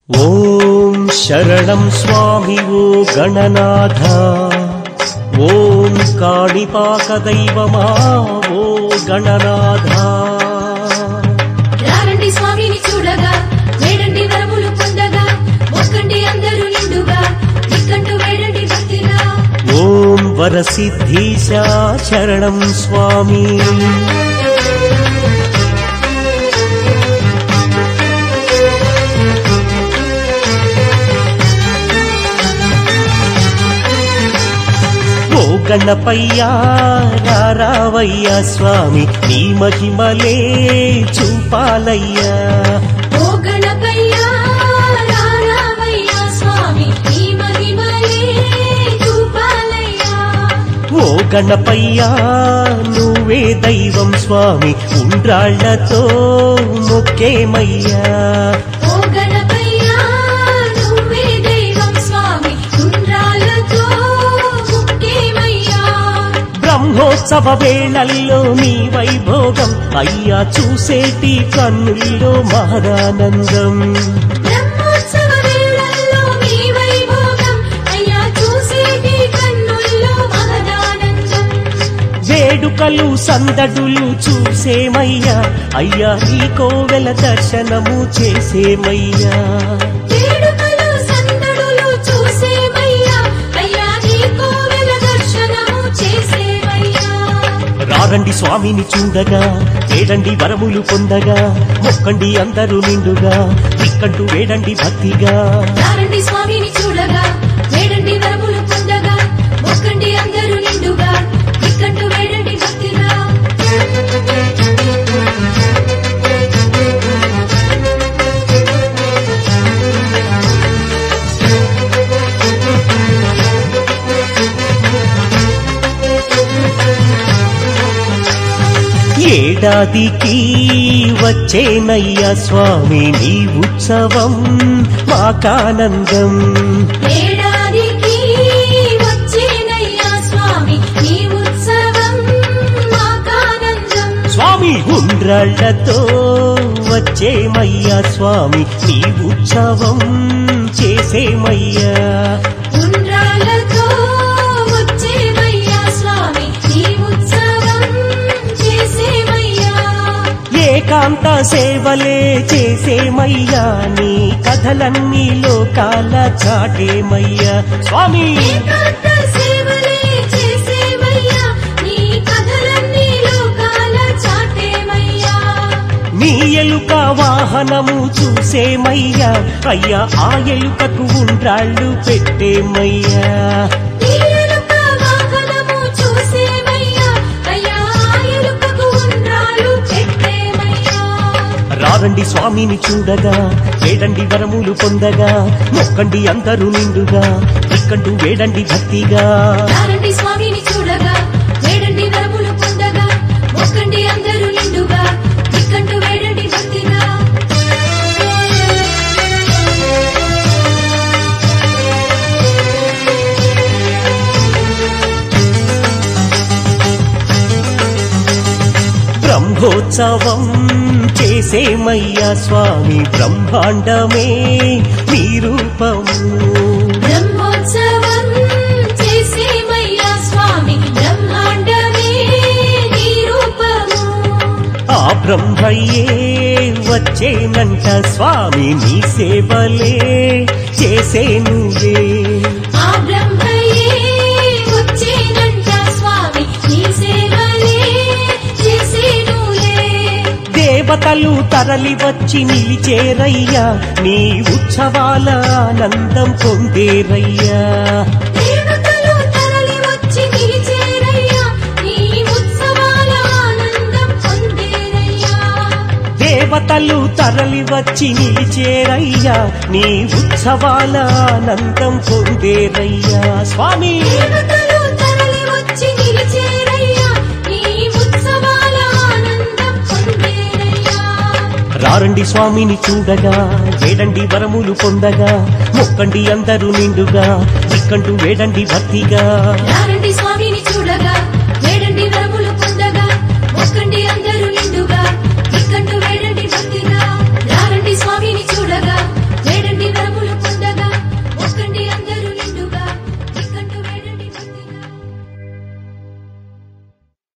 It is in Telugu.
ఓం శరణం స్వామి ఓ గణనాథ ఓం కాణిపాక దైవమా ఓ గణనాథ రారండి స్వామిని చూడగా వేడండి వరములు పొందగా మొక్కండి అందరూ నిండుగా దిక్కంటూ వేడండి భక్తిగా ఓం వరసిద్ధీశ శరణం స్వామి ఓ గణపయ్యా రావయ్యా స్వామి నీ మహిమలే చూపాలయ్యా ఓ గణపయ్యా రారామయ్యా స్వామి ఈ మహిమలే చూపాలయ్యా ఓ గణపయ్యా నువ్వే దైవం స్వామి ఉండ్రాళ్లతో మొక్కేమయ్యా ఓ గణపయ్యా నువ్వే దైవం స్వామి ఉండ్రాలతో ముఖ్యమయ్యా బ్రహ్మోత్సవ వేళల్లో నీ వైభోగం అయ్యా చూసేటి కన్నుల్లో మహదానందం బ్రహ్మోత్సవ వేళల్లో మీ వైభోగం అయ్యా చూసేటి కన్నుల్లో మహదానందం వేడుకలు సందడులు చూసేమయ్యా అయ్యా నీ కోవెల దర్శనము చేసేమయ్యా వేడుకలు సందడులు చూసేమయ్యా అయ్యా నీ కోవెల దర్శనము చేసేమయ్యా రారండి స్వామిని చూడగా వేడండి వరములు పొందగా మొక్కండి అందరూ నిండుగా ఇక్కంటూ వేడండి భక్తిగా రారండి స్వామిని చూడగా వేడండి వరములు పొందగా మొక్కండి అందరూ నిండుగా ఇక్కంటూ వేడండి భక్తిగా ఏడాదికి వచ్చేనయ్యా స్వామి నీ ఉత్సవం మాకానందం ఏడాదికి వచ్చేనయ్యా స్వామి నీ ఉత్సవం మాకానందం స్వామి ఉండ్రాళ్లతో వచ్చేమయ్యా స్వామి నీ ఉత్సవం చేసేమయ్యా ఉండ్రాలతో వచ్చేమయ్యా స్వామి నీ ఉత్సవం చేసేమయ్యా ఏకాంత సేవలే చేసేమయ్యా నీ కథలన్నీ లోకాల చాటేమయ్యా స్వామి ఏకాంత సేవలే చేసేమయ్యా నీ కథలన్నీ లోకాల చాటేమయ్యా నీ ఎలుక వాహనము చూసేమయ్యా అయ్యా ఆ ఎలుకకు ఉండ్రాళ్ళు పెట్టేమయ్యా నీ ఎలుక వాహనము చూసేమయ్యా అయ్యా ఆ ఎలుకకు ఉండ్రాలు పెట్టేమయ్యా రారండి స్వామిని చూడగా వేడండి వరములు పొందగా మొక్కండి అందరూ నిండుగా ఇక్కంటూ వేడండి భక్తిగా రారండి స్వామిని చూడగా వేడండి వరములు పొందగా మొక్కండి అందరూ నిండుగా ఇక్కంటూ వేడండి భక్తిగా బ్రహ్మోత్సవం చేసేమయ్యా స్వామి బ్రహ్మాండమే మీ రూపము బ్రహ్మోత్సవం చేసేమయ్యా స్వామి బ్రహ్మాండమే నీ రూపము ఆ బ్రహ్మయ్యే వచ్చేనంట స్వామి నీ సేవలే చేసేనులే ఆ బ్రహ్మయే వచ్చేనంట స్వామి నీ సేవలే చేసేనులే దేవతలు తరలి వచ్చి నిలిచేరయ్యా నీ ఉత్సవాల ఆనందం పొందేరయ్యా దేవతలు తరలి వచ్చి నిలిచేరయ్యా నీ ఉత్సవాల ఆనందం పొందేరయ్యా దేవతలు తరలి వచ్చి నిలిచేరయ్యా నీ ఉత్సవాల ఆనందం పొందేరయ్యా స్వామి దేవతలు తరలి వచ్చి నిలిచేరయ్యా నీ ఉత్సవాల ఆనందం పొందేరయ్యా రారండి స్వామిని చూడగా వేడండి వరములు పొందగా మొక్కండి అందరూ నిండుగా ఇక్కంటూ వేడండి భక్తిగా రారండి స్వామి